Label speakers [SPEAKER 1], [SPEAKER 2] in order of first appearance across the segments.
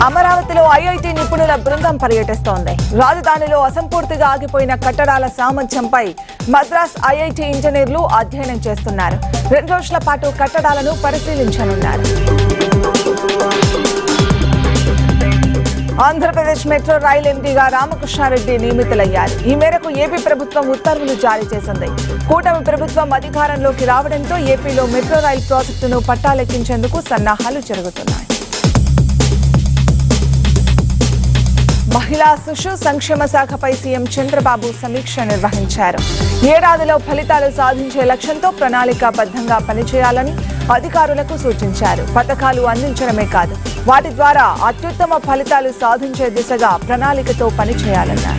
[SPEAKER 1] అమరావతిలో ఐఐటి నిపుణుల బృందం పర్యటిస్తోంది రాజధానిలో అసంపూర్తిగా ఆగిపోయిన కట్టడాల సామర్థ్యంపై మద్రాస్ ఐఐటి ఇంజనీర్లు అధ్యయనం చేస్తున్నారు రెండు రోజుల పాటు కట్టడాలను పరిశీలించనున్నారు ఆంధ్రప్రదేశ్ మెట్రో రైల్ ఎండీగా రామకృష్ణారెడ్డి నియమితులయ్యారు ఈ మేరకు ఏపీ ప్రభుత్వం ఉత్తర్వులు జారీ చేసింది కూటమి ప్రభుత్వం అధికారంలోకి రావడంతో ఏపీలో మెట్రో రైల్ ప్రాజెక్టును పట్టాలెక్కించేందుకు సన్నాహాలు జరుగుతున్నాయి మహిళా శిశు సంక్షేమ శాఖపై సీఎం చంద్రబాబు సమీక్ష నిర్వహించారు ఏడాదిలో ఫలితాలు సాధించే లక్ష్యంతో ప్రణాళికాబద్ధంగా పనిచేయాలని అధికారులకు సూచించారు పథకాలు అందించడమే కాదు వాటి ద్వారా అత్యుత్తమ ఫలితాలు సాధించే దిశగా ప్రణాళికతో పనిచేయాలన్నారు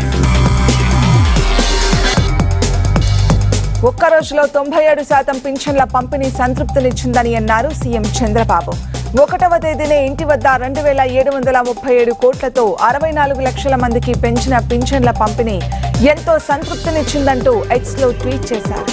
[SPEAKER 1] ఒక్క రోజులో తొంభై ఏడు శాతం పింఛన్ల పంపిణీ సంతృప్తినిచ్చిందని అన్నారు సీఎం చంద్రబాబు ఒకటవ తేదీనే ఇంటి వద్ద రెండు వేల ఏడు వందల ముప్పై ఏడు కోట్లతో అరవై నాలుగు లక్షల మందికి పెంచిన పింఛన్ల పంపిణీ ఎంతో సంతృప్తినిచ్చిందంటూ ఎక్స్ లో ట్వీట్ చేశారు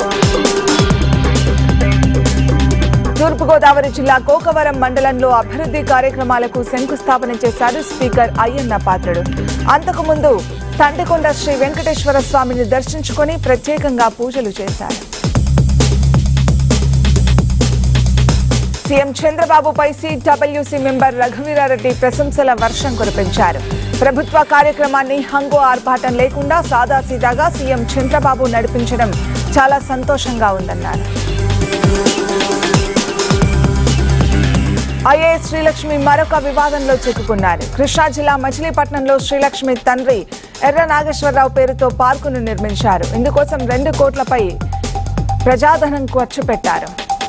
[SPEAKER 1] తూర్పుగోదావరి జిల్లా కోకవరం మండలంలో అభివృద్ధి కార్యక్రమాలకు శంకుస్థాపన చేశారు స్పీకర్ అయ్యన్న పాత్రుడు అంతకుముందు తండికొండ శ్రీ వెంకటేశ్వర స్వామిని దర్శించుకొని ప్రత్యేకంగా పూజలు చేశారు సీఎం చంద్రబాబుపై సిడబ్ల్యూసీ మెంబర్ రఘువీరారెడ్డి ప్రశంసల వర్షం కురిపించారు ప్రభుత్వ కార్యక్రమాన్ని హంగు ఆర్భాటం లేకుండా సాదాసీదాగా సీఎం చంద్రబాబు నడిపించడం చాలా సంతోషంగా ఉందన్నారు ఐఏఎస్ శ్రీలక్ష్మి మరొక వివాదంలో చిక్కుకున్నారు కృష్ణా జిల్లా మచిలీపట్నంలో శ్రీలక్ష్మి తండ్రి ఎర్ర నాగేశ్వరరావు పేరుతో పార్కును నిర్మించారు ఇందుకోసం రెండు కోట్లపై ప్రజాధనం ఖర్చు పెట్టారు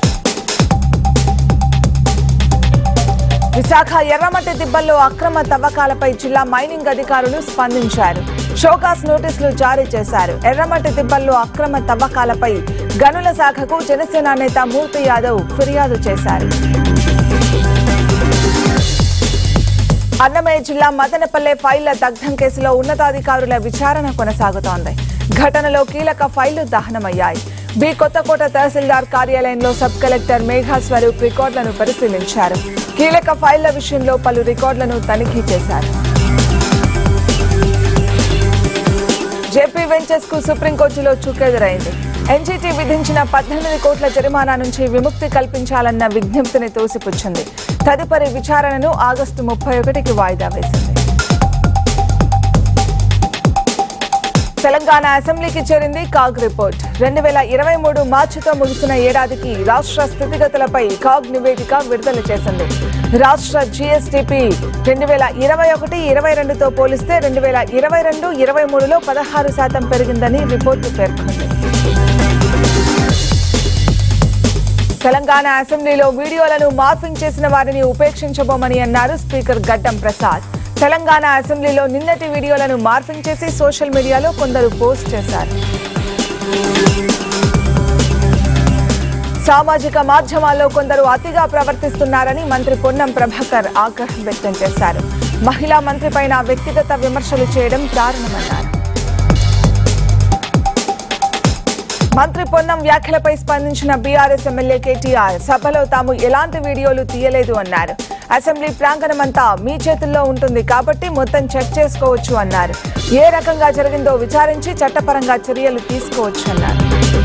[SPEAKER 1] విశాఖ ఎర్రమట్టి దిబ్బల్లో అక్రమ తవ్వకాలపై జిల్లా మైనింగ్ అధికారులు స్పందించారు షోకాస్ నోటీసులు జారీ చేశారు ఎర్రమట్టి దిబ్బల్లో అక్రమ తవ్వకాలపై గనుల శాఖకు జనసేన నేత మూర్తి యాదవ్ ఫిర్యాదు చేశారు అన్నమయ్య జిల్లా మదనపల్లె ఫైళ్ల దగ్ధం కేసులో ఉన్నతాధికారుల విచారణ కొనసాగుతోంది ఘటనలో కీలక ఫైళ్లు దహనమయ్యాయి బి కొత్తకోట తహసీల్దార్ కార్యాలయంలో సబ్ కలెక్టర్ మేఘా స్వరూప్ రికార్డులను పరిశీలించారు కీలక ఫైళ్ల విషయంలో పలు రికార్డులను తనిఖీ చేశారు జేపీ వెంచర్స్ కు సుప్రీంకోర్టులో చుక్కెదురైంది ఎన్జీటీ విధించిన పద్దెనిమిది కోట్ల జరిమానా నుంచి విముక్తి కల్పించాలన్న విజ్ఞప్తిని తోసిపుచ్చింది తదుపరి విచారణను ఆగస్టు ముప్పై ఒకటికి వాయిదా వేసింది తెలంగాణ అసెంబ్లీకి చేరింది కాగ్ రిపోర్ట్ రెండు వేల ఇరవై మూడు మార్చితో ముగిసిన ఏడాదికి రాష్ట్ర స్థితిగతులపై కాగ్ నివేదిక విడుదల చేసింది రాష్ట్ర జీఎస్టీపీ రెండు వేల ఇరవై ఒకటి ఇరవై రెండుతో పోలిస్తే రెండు వేల ఇరవై రెండు ఇరవై మూడులో పదహారు శాతం పెరిగిందని రిపోర్టు పేర్కొంది తెలంగాణ అసెంబ్లీలో వీడియోలను మార్ఫింగ్ చేసిన వారిని ఉపేక్షించబోమని అన్నారు స్పీకర్ గడ్డం ప్రసాద్ తెలంగాణ అసెంబ్లీలో నిన్నటి వీడియోలను మార్ఫింగ్ చేసి సోషల్ మీడియాలో కొందరు పోస్ట్ చేశారు సామాజిక మాధ్యమాల్లో కొందరు అతిగా ప్రవర్తిస్తున్నారని మంత్రి పొన్నం ప్రభాకర్ ఆగ్రహం వ్యక్తం చేశారు మహిళా మంత్రిపైన వ్యక్తిగత విమర్శలు చేయడం దారుణమన్నారు మంత్రి పొన్నం వ్యాఖ్యలపై స్పందించిన బీఆర్ఎస్ ఎమ్మెల్యే కేటీఆర్ సభలో తాము ఎలాంటి వీడియోలు తీయలేదు అన్నారు అసెంబ్లీ ప్రాంగణమంతా మీ చేతుల్లో ఉంటుంది కాబట్టి మొత్తం చెక్ చేసుకోవచ్చు అన్నారు ఏ రకంగా జరిగిందో విచారించి చట్టపరంగా చర్యలు తీసుకోవచ్చు అన్నారు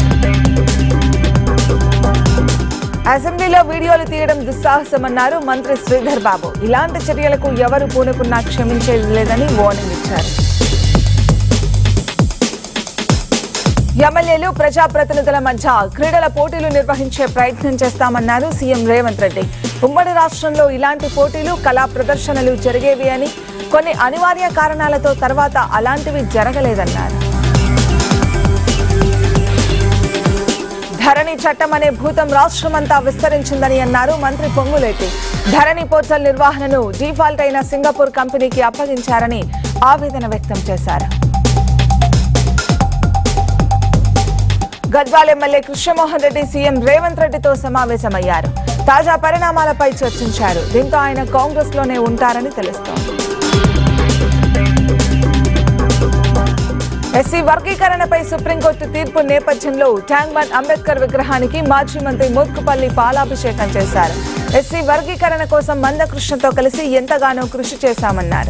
[SPEAKER 1] అసెంబ్లీలో వీడియోలు తీయడం దుస్సాహసమన్నారు మంత్రి శ్రీధర్ బాబు ఇలాంటి చర్యలకు ఎవరు పూనుకున్నా క్షమించేది లేదని వార్నింగ్ ఇచ్చారు ఎమ్మెల్యేలు ప్రజాప్రతినిధుల మధ్య క్రీడల పోటీలు నిర్వహించే ప్రయత్నం చేస్తామన్నారు సీఎం రేవంత్ రెడ్డి ఉమ్మడి రాష్ట్రంలో ఇలాంటి పోటీలు కళా ప్రదర్శనలు జరిగేవి అని కొన్ని అనివార్య కారణాలతో తర్వాత అలాంటివి జరగలేదన్నారు ధరణి చట్టం అనే భూతం రాష్ట్రమంతా విస్తరించిందని అన్నారు మంత్రి పొంగులేటి ధరణి పోర్టల్ నిర్వహణను డిఫాల్ట్ అయిన సింగపూర్ కంపెనీకి అప్పగించారని ఆవేదన వ్యక్తం చేశారు గద్వాల్ ఎమ్మెల్యే కృష్ణమోహన్ రెడ్డి సీఎం రేవంత్ రెడ్డితో సమావేశమయ్యారు తాజా పరిణామాలపై చర్చించారు దీంతో ఆయన కాంగ్రెస్ లోనే ఉంటారని తెలుస్తోంది ఎస్సీ వర్గీకరణపై సుప్రీంకోర్టు తీర్పు నేపథ్యంలో ట్యాంక్ బండ్ అంబేద్కర్ విగ్రహానికి మాజీ మంత్రి మోత్కుపల్లి పాలాభిషేకం చేశారు ఎస్సీ వర్గీకరణ కోసం మందకృష్ణతో కలిసి ఎంతగానో కృషి చేశామన్నారు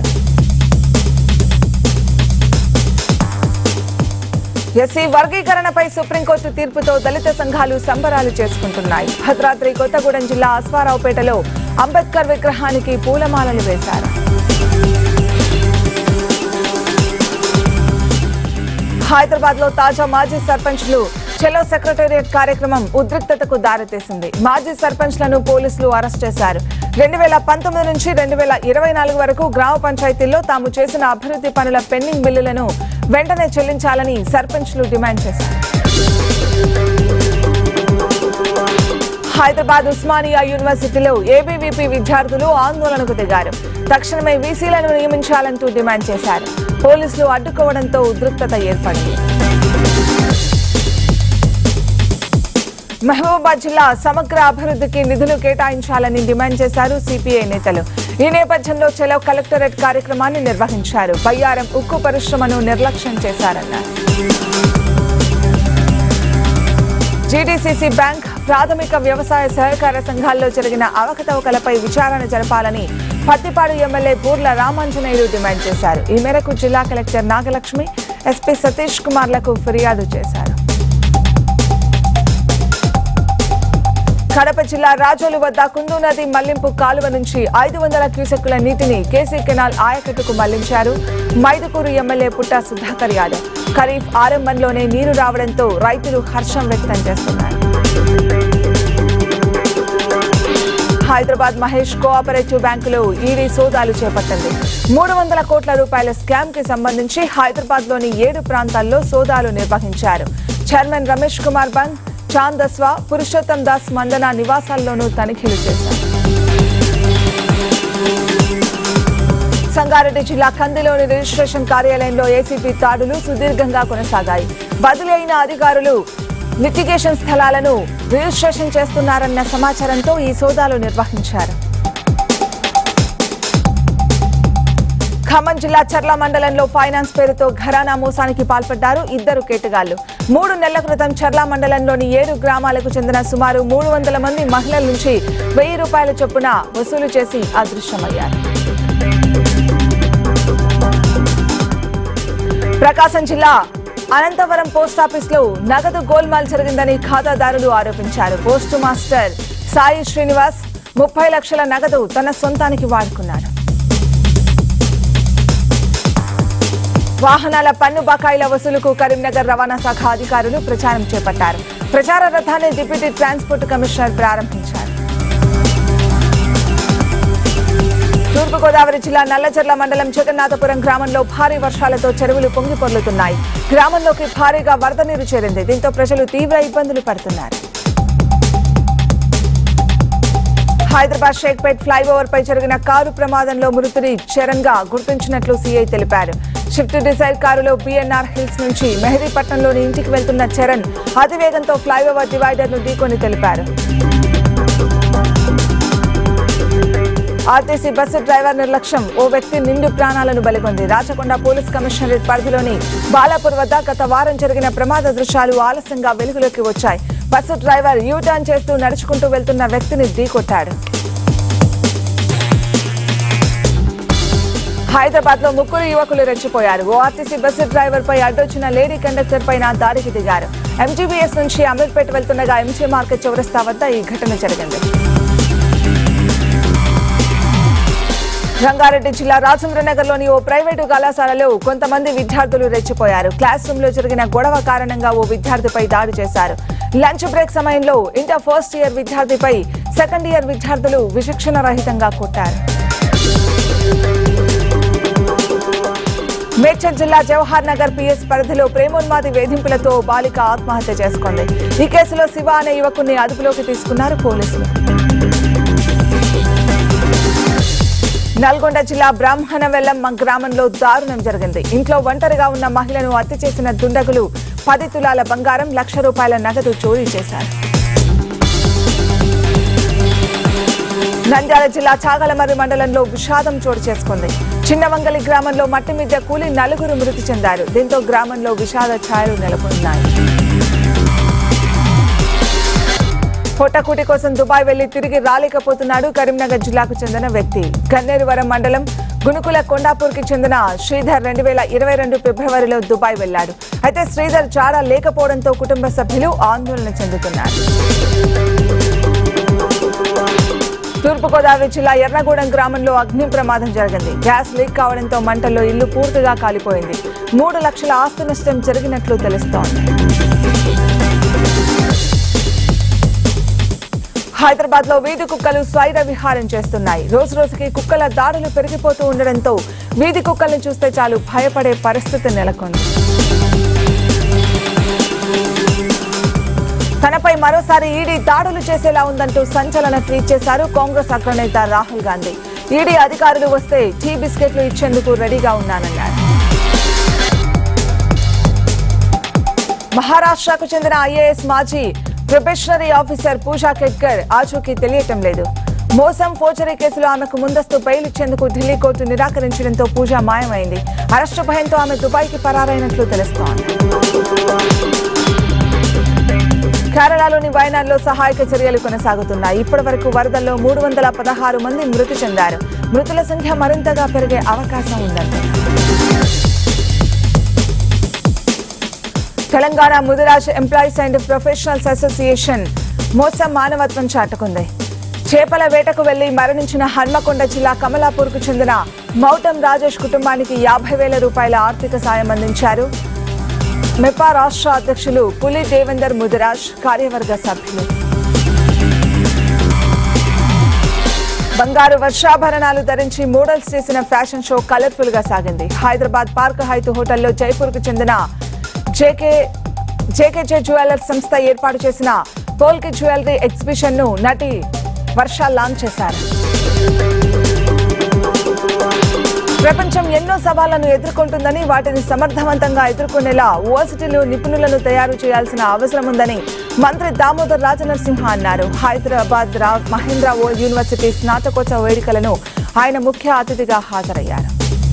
[SPEAKER 1] ఎస్సీ వర్గీకరణపై సుప్రీంకోర్టు తీర్పుతో దళిత సంఘాలు సంబరాలు చేసుకుంటున్నాయి భద్రాద్రి కొత్తగూడెం జిల్లా అశ్వారావుపేటలో అంబేద్కర్ విగ్రహానికి పూలమాలలు వేశారు హైదరాబాద్ లో తాజా మాజీ సర్పంచ్లు చెలో సెక్రటేరియట్ కార్యక్రమం ఉద్రిక్తతకు దారితీసింది మాజీ సర్పంచ్లను పోలీసులు అరెస్ట్ చేశారు రెండు వేల పంతొమ్మిది నుంచి రెండు వేల ఇరవై నాలుగు వరకు గ్రామ పంచాయతీల్లో తాము చేసిన అభివృద్ధి పనుల పెండింగ్ బిల్లులను వెంటనే చెల్లించాలని సర్పంచ్లు డిమాండ్ చేశారు హైదరాబాద్ ఉస్మానియా యూనివర్సిటీలో ఏబీవీపీ విద్యార్థులు ఆందోళనకు దిగారు తక్షణమే వీసీలను నియమించాలంటూ డిమాండ్ చేశారు పోలీసులు అడ్డుకోవడంతో ఉద్రిక్తత ఏర్పడింది మహబూబాబాద్ జిల్లా సమగ్ర అభివృద్ధికి నిధులు కేటాయించాలని డిమాండ్ చేశారు సిపిఐ నేతలు ఈ నేపథ్యంలో చెలవ్ కలెక్టరేట్ కార్యక్రమాన్ని నిర్వహించారు బయ్యారం ఉక్కు పరిశ్రమను నిర్లక్ష్యం చేశారన్నారు జీడీసీసీ బ్యాంక్ ప్రాథమిక వ్యవసాయ సహకార సంఘాల్లో జరిగిన అవకతవకలపై విచారణ జరపాలని పత్తిపాడు ఎమ్మెల్యే బూర్ల రామాంజనేయులు డిమాండ్ చేశారు ఈ మేరకు జిల్లా కలెక్టర్ నాగలక్ష్మి ఎస్పీ సతీష్ కుమార్లకు ఫిర్యాదు చేశారు కడప జిల్లా రాజోలు వద్ద కుందు నది మళ్లింపు కాలువ నుంచి ఐదు వందల క్యూసెక్కుల నీటిని కేసీ కెనాల్ ఆయకట్టుకు మళ్లించారు మైదుకూరు ఎమ్మెల్యే పుట్టా సుధాకర్ యాదవ్ ఖరీఫ్ ఆరంభంలోనే నీరు రావడంతో రైతులు హర్షం వ్యక్తం చేస్తున్నారు హైదరాబాద్ మహేష్ కోఆపరేటివ్ బ్యాంకులో ఈడీ సోదాలు చేపట్టింది మూడు వందల కోట్ల రూపాయల స్కామ్ కి సంబంధించి హైదరాబాద్ లోని ఏడు ప్రాంతాల్లో సోదాలు నిర్వహించారు చైర్మన్ రమేష్ కుమార్ బంద్ చాంద్ దస్వా పురుషోత్తం దాస్ మందన నివాసాల్లోనూ తనిఖీలు చేశారు సంగారెడ్డి జిల్లా కందిలోని రిజిస్ట్రేషన్ కార్యాలయంలో ఏసీపీ తాడులు సుదీర్ఘంగా కొనసాగాయి బదిలీ అయిన అధికారులు లిటిగేషన్ స్థలాలను రిజిస్ట్రేషన్ చేస్తున్నారన్న సమాచారంతో ఈ సోదాలు నిర్వహించారు ఖమ్మం జిల్లా చర్ల మండలంలో ఫైనాన్స్ పేరుతో ఘరానా మోసానికి పాల్పడ్డారు ఇద్దరు కేటగాళ్లు మూడు నెలల క్రితం చర్ల మండలంలోని ఏడు గ్రామాలకు చెందిన సుమారు మూడు వందల మంది మహిళల నుంచి వెయ్యి రూపాయల చొప్పున వసూలు చేసి అదృశ్యమయ్యారు ప్రకాశం జిల్లా అనంతవరం పోస్టాఫీస్ లో నగదు గోల్మాల్ జరిగిందని ఖాతాదారులు ఆరోపించారు పోస్టు మాస్టర్ సాయి శ్రీనివాస్ ముప్పై లక్షల నగదు తన సొంతానికి వాడుకున్నారు వాహనాల పన్ను బకాయిల వసూలుకు కరీంనగర్ రవాణా శాఖ అధికారులు ప్రచారం చేపట్టారు ప్రచార రథాన్ని డిప్యూటీ ట్రాన్స్పోర్ట్ కమిషనర్ ప్రారంభించారు తూర్పుగోదావరి జిల్లా నల్లజర్ల మండలం జగన్నాథపురం గ్రామంలో భారీ వర్షాలతో చెరువులు పొంగి పొర్లుతున్నాయి గ్రామంలోకి భారీగా వరద నీరు చేరింది దీంతో ప్రజలు తీవ్ర ఇబ్బందులు పడుతున్నారు హైదరాబాద్ షేక్పేట్ ఫ్లైఓవర్ పై జరిగిన కారు ప్రమాదంలో మృతుడి చరణ్ గా గుర్తించినట్లు సీఐ తెలిపారు షిఫ్ట్ డిజైర్ కారులో బిఎన్ఆర్ హిల్స్ నుంచి మెహదీపట్నంలోని ఇంటికి వెళ్తున్న చరణ్ అతివేగంతో ఫ్లైఓవర్ డివైడర్ ను ఢీకొని తెలిపారు ఆర్టీసీ బస్సు డ్రైవర్ నిర్లక్ష్యం ఓ వ్యక్తి నిండు ప్రాణాలను బలిగొంది రాచకొండ పోలీస్ కమిషనరేట్ పరిధిలోని బాలాపూర్ వద్ద గత వారం జరిగిన ప్రమాద దృశ్యాలు ఆలస్యంగా వెలుగులోకి వచ్చాయి బస్సు డ్రైవర్ యూ టర్న్ చేస్తూ నడుచుకుంటూ వెళ్తున్న వ్యక్తిని ఢీకొట్టాడు హైదరాబాద్ లో ముగ్గురు యువకులు రెచ్చిపోయారు ఓ ఆర్టీసీ బస్సు డ్రైవర్ పై అడ్డొచ్చిన లేడీ కండక్టర్ పైన దాడికి దిగారు ఎంజీబీఎస్ నుంచి అమీర్పేట వెళ్తుండగా ఎంజీ మార్కెట్ చౌరస్తా వద్ద ఈ ఘటన జరిగింది రంగారెడ్డి జిల్లా రాజేంద్రనగర్లోని ఓ ప్రైవేటు కళాశాలలో కొంతమంది విద్యార్థులు రెచ్చిపోయారు క్లాస్ రూమ్ లో జరిగిన గొడవ కారణంగా ఓ విద్యార్థిపై దాడి చేశారు లంచ్ బ్రేక్ సమయంలో ఇంటర్ ఫస్ట్ ఇయర్ విద్యార్థిపై సెకండ్ ఇయర్ విద్యార్థులు విచక్షణ రహితంగా కొట్టారు మేడ్చల్ జిల్లా జవహర్ నగర్ పిఎస్ పరిధిలో ప్రేమోన్మాది వేధింపులతో బాలిక ఆత్మహత్య చేసుకుంది ఈ కేసులో శివ అనే యువకుని అదుపులోకి తీసుకున్నారు పోలీసులు నల్గొండ జిల్లా బ్రాహ్మణవెల్లం గ్రామంలో దారుణం జరిగింది ఇంట్లో ఒంటరిగా ఉన్న మహిళను హత్య చేసిన దుండగులు పది తులాల బంగారం లక్ష రూపాయల నగదు చోరీ చేశారు నంద్యాల జిల్లా చాగలమర్రి మండలంలో విషాదం చోటు చేసుకుంది చిన్నవంగలి గ్రామంలో మట్టి మిద్దె కూలి నలుగురు మృతి చెందారు దీంతో గ్రామంలో విషాద ఛాయలు నెలకొన్నాయి పొట్టకూటి కోసం దుబాయ్ వెళ్లి తిరిగి రాలేకపోతున్నాడు కరీంనగర్ జిల్లాకు చెందిన వ్యక్తి గన్నేరువరం మండలం గునుకుల కొండాపూర్కి చెందిన శ్రీధర్ రెండు వేల ఇరవై రెండు ఫిబ్రవరిలో దుబాయ్ వెళ్లాడు అయితే శ్రీధర్ జాడ లేకపోవడంతో కుటుంబ సభ్యులు ఆందోళన చెందుతున్నారు తూర్పుగోదావరి జిల్లా ఎర్రగూడెం గ్రామంలో అగ్ని ప్రమాదం జరిగింది గ్యాస్ లీక్ కావడంతో మంటల్లో ఇల్లు పూర్తిగా కాలిపోయింది మూడు లక్షల ఆస్తి నష్టం జరిగినట్లు తెలుస్తోంది హైదరాబాద్ లో వీధి కుక్కలు స్వైర విహారం చేస్తున్నాయి రోజు రోజుకి కుక్కల దాడులు పెరిగిపోతూ ఉండడంతో వీధి కుక్కల్ని చూస్తే చాలు భయపడే పరిస్థితి నెలకొంది తనపై మరోసారి ఈడీ దాడులు చేసేలా ఉందంటూ సంచలన ట్వీట్ చేశారు కాంగ్రెస్ అగ్రనేత రాహుల్ గాంధీ ఈడీ అధికారులు వస్తే టీ బిస్కెట్లు ఇచ్చేందుకు రెడీగా ఉన్నానన్నారు మహారాష్ట్రకు చెందిన ఐఏఎస్ మాజీ ప్రొబేషనరీ ఆఫీసర్ పూజా కెట్కర్ ఆచూకీ తెలియటం లేదు మోసం ఫోర్జరీ కేసులో ఆమెకు ముందస్తు బెయిల్ ఇచ్చేందుకు ఢిల్లీ కోర్టు నిరాకరించడంతో పూజ మాయమైంది అరెస్టు భయంతో ఆమె దుబాయ్కి పరారైనట్లు తెలుస్తోంది కేరళలోని వయనాడ్లో సహాయక చర్యలు కొనసాగుతున్నాయి ఇప్పటి వరకు వరదల్లో మూడు వందల పదహారు మంది మృతి చెందారు మృతుల సంఖ్య మరింతగా పెరిగే అవకాశం ఉందంటున్నారు Telangana Mudiraj employees and professionals association మోసం మానవత్వం చాటుకుంది చేపల వేటకు వెళ్లి మరణించిన హన్మకొండ జిల్లా కమలాపూర్కు చెందిన మౌటం రాజేష్ కుటుంబానికి యాభై వేల రూపాయల ఆర్థిక సాయం అందించారు మెపా రాష్ట్ర అధ్యక్షులు పులి దేవేందర్ ముదిరాజ్ కార్యవర్గ సభ్యులు బంగారు వర్షాభరణాలు ధరించి మోడల్స్ చేసిన ఫ్యాషన్ షో కలర్ఫుల్ గా సాగింది హైదరాబాద్ పార్క్ హైత్ హోటల్లో జైపూర్ కు చెందిన జేకే జేకేజే జ్యువెలర్స్ సంస్థ ఏర్పాటు చేసిన పోల్కి జ్యువెలరీ ఎగ్జిబిషన్ ను నటి వర్ష లాంచ్ చేశారు ప్రపంచం ఎన్నో సవాళ్లను ఎదుర్కొంటుందని వాటిని సమర్థవంతంగా ఎదుర్కొనేలా యూనివర్సిటీలు నిపుణులను తయారు చేయాల్సిన అవసరం ఉందని మంత్రి దామోదర్ రాజనరసింహ అన్నారు హైదరాబాద్ రా మహేంద్ర ఓల్డ్ యూనివర్సిటీ స్నాతకోత్సవ వేడుకలను ఆయన ముఖ్య అతిథిగా హాజరయ్యారు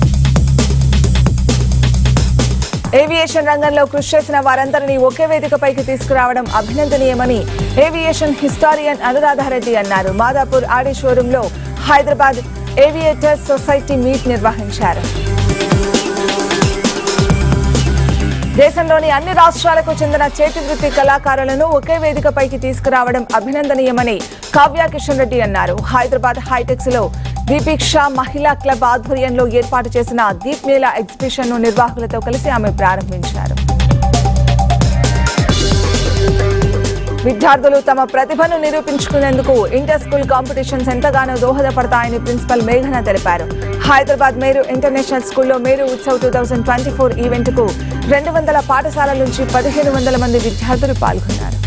[SPEAKER 1] ఏవియేషన్ రంగంలో కృషి చేసిన వారందరినీ ఒకే వేదికపైకి తీసుకురావడం అభినందనీయమని ఏవియేషన్ హిస్టారియన్ అనురాధారెడ్డి అన్నారు మాదాపూర్ ఆడి షోరూంలో హైదరాబాద్ ఏవియేటర్స్ సొసైటీ మీట్ నిర్వహించారు దేశంలోని అన్ని రాష్ట్రాలకు చెందిన చేతి వృత్తి కళాకారులను ఒకే వేదికపైకి తీసుకురావడం అభినందనీయమని కావ్య కిషన్ రెడ్డి అన్నారు హైదరాబాద్ హైటెక్స్ లో దీపిక్ష మహిళా క్లబ్ ఆధ్వర్యంలో ఏర్పాటు చేసిన దీప్ మేళా ఎగ్జిబిషన్ ను నిర్వాహకులతో కలిసి ఆమె ప్రారంభించారు విద్యార్థులు తమ ప్రతిభను నిరూపించుకునేందుకు ఇంటర్ స్కూల్ కాంపిటీషన్స్ ఎంతగానో దోహదపడతాయని ప్రిన్సిపల్ మేఘన తెలిపారు హైదరాబాద్ మేరు ఇంటర్నేషనల్ స్కూల్లో Meru Utsav two thousand twenty four event కు రెండు వందల పాఠశాలల నుంచి పదిహేను వందల మంది విద్యార్థులు పాల్గొన్నారు